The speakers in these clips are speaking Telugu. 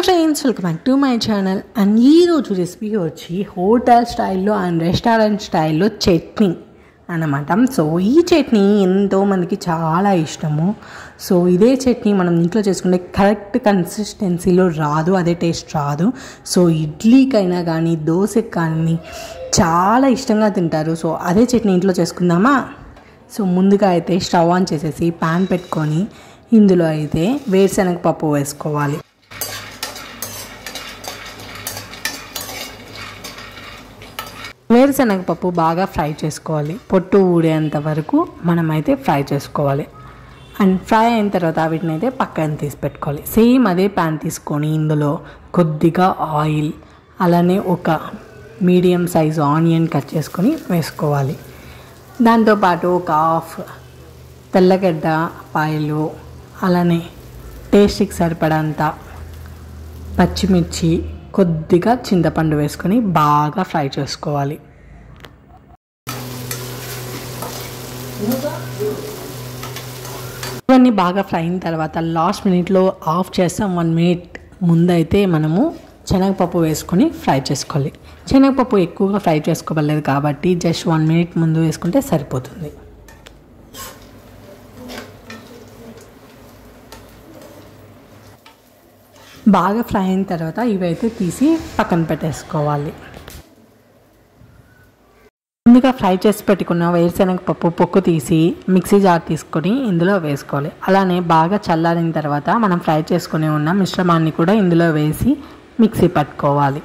friends welcome back to my channel and ఈరోజు రెసిపీ వచ్చి హోటల్ స్టైల్లో అండ్ రెస్టారెంట్ స్టైల్లో చట్నీ అన్నమాట సో ఈ చట్నీ ఎంతో మందికి చాలా ఇష్టము సో ఇదే చట్నీ మనం ఇంట్లో చేసుకుంటే కరెక్ట్ కన్సిస్టెన్సీలో రాదు అదే టేస్ట్ రాదు సో ఇడ్లీకైనా కానీ దోశకి కానీ చాలా ఇష్టంగా తింటారు సో అదే చట్నీ ఇంట్లో చేసుకుందామా సో ముందుగా అయితే స్టవ్ ఆన్ చేసేసి ప్యాన్ పెట్టుకొని ఇందులో అయితే వేరుశనగ పప్పు వేసుకోవాలి వేరుశనగ పప్పు బాగా ఫ్రై చేసుకోవాలి పొట్టు ఊడేంత వరకు మనమైతే ఫ్రై చేసుకోవాలి అండ్ ఫ్రై అయిన తర్వాత వీటిని అయితే పక్కన తీసి పెట్టుకోవాలి సేమ్ అదే ప్యాన్ తీసుకొని ఇందులో కొద్దిగా ఆయిల్ అలానే ఒక మీడియం సైజ్ ఆనియన్ కట్ చేసుకొని వేసుకోవాలి దాంతోపాటు ఒక హాఫ్ తెల్లగడ్డ పాయలు అలానే టేస్ట్కి సరిపడంత పచ్చిమిర్చి కొద్దిగా చింతపండు వేసుకొని బాగా ఫ్రై చేసుకోవాలి ఇవన్నీ బాగా ఫ్రై అయిన తర్వాత లాస్ట్ మినిట్లో ఆఫ్ చేస్తాం వన్ మినిట్ ముందైతే మనము శనగపప్పు వేసుకొని ఫ్రై చేసుకోవాలి శనగపప్పు ఎక్కువగా ఫ్రై చేసుకోవలేదు కాబట్టి జస్ట్ వన్ మినిట్ ముందు వేసుకుంటే సరిపోతుంది బాగా ఫ్రై అయిన తర్వాత ఇవైతే తీసి పక్కన పెట్టేసుకోవాలి ముందుగా ఫ్రై చేసి పెట్టుకున్న వేరుశనగ పప్పు పొక్కు తీసి మిక్సీ జార్ తీసుకొని ఇందులో వేసుకోవాలి అలానే బాగా చల్లారిన తర్వాత మనం ఫ్రై చేసుకుని ఉన్న మిశ్రమాన్ని కూడా ఇందులో వేసి మిక్సీ పట్టుకోవాలి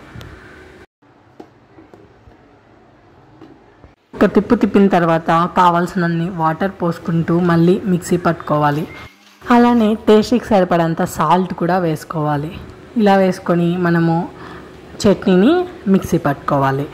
ఒక తిప్పు తిప్పిన తర్వాత కావాల్సినన్ని వాటర్ పోసుకుంటూ మళ్ళీ మిక్సీ పట్టుకోవాలి అలానే టేస్ట్కి సరిపడంత సాల్ట్ కూడా వేసుకోవాలి ఇలా వేసుకొని మనము చట్నీని మిక్సీ పట్టుకోవాలి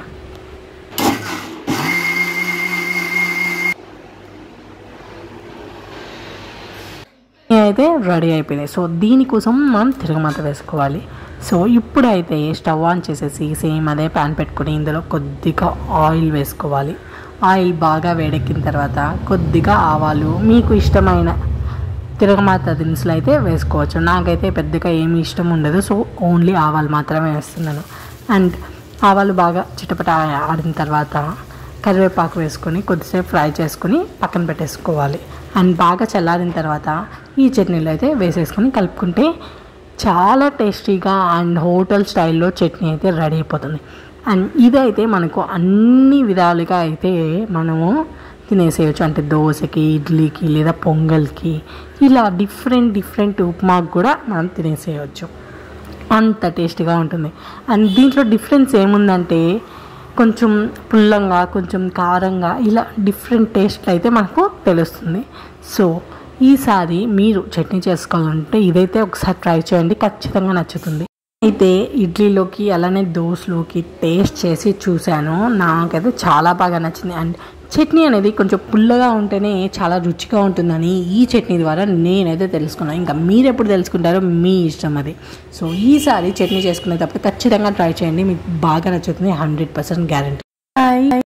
అయితే రెడీ అయిపోయినాయి సో దీనికోసం మనం తిరగమాత వేసుకోవాలి సో ఇప్పుడైతే స్టవ్ ఆన్ చేసేసి సేమ్ అదే ప్యాన్ పెట్టుకొని ఇందులో కొద్దిగా ఆయిల్ వేసుకోవాలి ఆయిల్ బాగా వేడెక్కిన తర్వాత కొద్దిగా ఆవాలు మీకు ఇష్టమైన తిరగమాత దినుసులు అయితే వేసుకోవచ్చు నాకైతే పెద్దగా ఏమి ఇష్టం ఉండదు సో ఓన్లీ ఆవాలు మాత్రమే వేస్తున్నాను అండ్ ఆవాలు బాగా చిటపట ఆడిన తర్వాత కరివేపాకు వేసుకొని కొద్దిసేపు ఫ్రై చేసుకొని పక్కన పెట్టేసుకోవాలి అండ్ బాగా చల్లారిన తర్వాత ఈ చట్నీలో అయితే వేసేసుకొని కలుపుకుంటే చాలా టేస్టీగా అండ్ హోటల్ స్టైల్లో చట్నీ అయితే రెడీ అయిపోతుంది అండ్ ఇదైతే మనకు అన్ని విధాలుగా అయితే మనము తినేసేయచ్చు అంటే దోశకి ఇడ్లీకి లేదా పొంగల్కి ఇలా డిఫరెంట్ డిఫరెంట్ ఉప్మాకు కూడా మనం తినేసేయచ్చు అంత టేస్టీగా ఉంటుంది అండ్ దీంట్లో డిఫరెన్స్ ఏముందంటే కొంచెం పుల్లంగా కొంచెం కారంగా ఇలా డిఫరెంట్ టేస్ట్లు అయితే మనకు తెలుస్తుంది సో ఈసారి మీరు చట్నీ చేసుకోవాలంటే ఇదైతే ఒకసారి ట్రై చేయండి ఖచ్చితంగా నచ్చుతుంది అయితే ఇడ్లీలోకి అలానే దోశలోకి టేస్ట్ చేసి చూశాను నాకైతే చాలా బాగా నచ్చింది అండ్ చట్నీ అనేది కొంచెం పుల్లగా ఉంటేనే చాలా రుచిగా ఉంటుందని ఈ చట్నీ ద్వారా నేనైతే తెలుసుకున్నాను ఇంకా మీరు ఎప్పుడు తెలుసుకుంటారో మీ ఇష్టం అది సో ఈసారి చట్నీ చేసుకునేటప్పుడు ఖచ్చితంగా ట్రై చేయండి మీకు బాగా నచ్చుతుంది హండ్రెడ్ పర్సెంట్ గ్యారంటీ